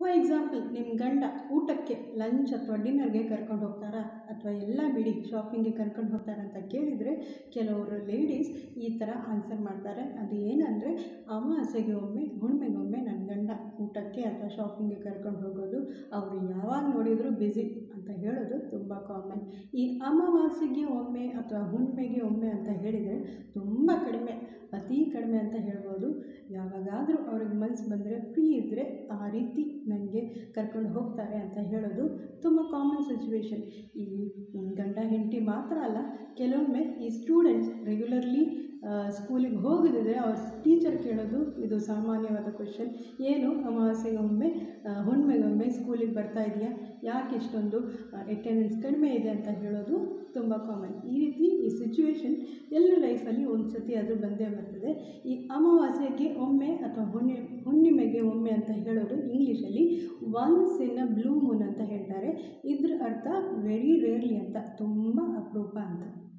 for example ನಿಮ್ಮ ಗಂಡ ಊಟಕ್ಕೆ ಲಂಚ್ ಅಥವಾ ಡಿನ್ನರ್ಗೆ ಕರ್ಕೊಂಡು ಹೋಗ್ತಾರಾ ಅಥವಾ ಎಲ್ಲ ಬಿಡಿ ಶಾಪಿಂಗ್ಗೆ ಕರ್ಕೊಂಡು ಹೋಗ್ತಾರಾ ಅಂತ ಕೇಳಿದರೆ ಕೆಲವರು ಲೇಡೀಸ್ ಈ ಥರ ಆನ್ಸರ್ ಮಾಡ್ತಾರೆ ಅದು ಏನಂದರೆ ಅಮಾವಾಸ್ಯೆಗೆ ಒಮ್ಮೆ ಹುಣ್ಣಿಮೆಗೊಮ್ಮೆ ನನ್ನ ಗಂಡ ಊಟಕ್ಕೆ ಅಥವಾ ಶಾಪಿಂಗ್ಗೆ ಕರ್ಕೊಂಡು ಹೋಗೋದು ಅವರು ಯಾವಾಗ ನೋಡಿದರೂ ಬ್ಯುಸಿ ಅಂತ ಹೇಳೋದು ತುಂಬ ಕಾಮನ್ ಈ ಅಮಾವಾಸ್ಯೆಗೆ ಒಮ್ಮೆ ಅಥವಾ ಹುಣ್ಣಿಮೆಗೆ ಒಮ್ಮೆ ಅಂತ ಹೇಳಿದರೆ ತುಂಬ ಕಡಿಮೆ ಅತಿ ಕಡಿಮೆ ಅಂತ ಹೇಳ್ಬೋದು ಯಾವಾಗಾದರೂ ಅವ್ರಿಗೆ ಮನಸ್ಸು ಬಂದರೆ ಫ್ರೀ ಇದ್ದರೆ ಆ ರೀತಿ ನನಗೆ ಕರ್ಕೊಂಡು ಹೋಗ್ತಾರೆ ಅಂತ ಹೇಳೋದು ತುಂಬ ಕಾಮನ್ ಸಿಚುವೇಶನ್ ಈ ಗಂಡ ಹೆಂಡತಿ ಮಾತ್ರ ಅಲ್ಲ ಕೆಲವೊಮ್ಮೆ ಈ ಸ್ಟೂಡೆಂಟ್ಸ್ ರೆಗ್ಯುಲರ್ಲಿ ಸ್ಕೂಲಿಗೆ ಹೋಗದಿದ್ರೆ ಅವ್ರ ಟೀಚರ್ ಕೇಳೋದು ಇದು ಸಾಮಾನ್ಯವಾದ ಕ್ವಶನ್ ಏನು ಅಮಾವಾಸ್ಯೆಗೊಮ್ಮೆ ಆ, ಹುಣ್ಣಿಮೆಗೊಮ್ಮೆ ಸ್ಕೂಲಿಗೆ ಬರ್ತಾ ಇದೆಯಾ ಯಾಕೆ ಇಷ್ಟೊಂದು ಅಟೆಂಡೆನ್ಸ್ ಕಡಿಮೆ ಇದೆ ಅಂತ ಹೇಳೋದು ತುಂಬ ಕಾಮನ್ ಈ ರೀತಿ ಈ ಸಿಚುವೇಶನ್ ಎಲ್ಲರ ಲೈಫಲ್ಲಿ ಒಂದು ಸತಿ ಅದು ಬಂದೇ ಬರ್ತದೆ ಈ ಅಮಾವಾಸ್ಯೆಗೆ ಒಮ್ಮೆ ಅಥವಾ ಹುಣ್ಣಿ ಹುಣ್ಣಿಮೆಗೆ ಒಮ್ಮೆ ಅಂತ ಹೇಳೋದು ಇಂಗ್ಲೀಷಲ್ಲಿ once in a blue moon ಅಂತ ಹೇಳ್ತಾರೆ ಇದ್ರ ಅರ್ಥ ವೆರಿ ರೇರ್ಲಿ ಅಂತ ತುಂಬ ಅಪರೂಪ ಅಂತ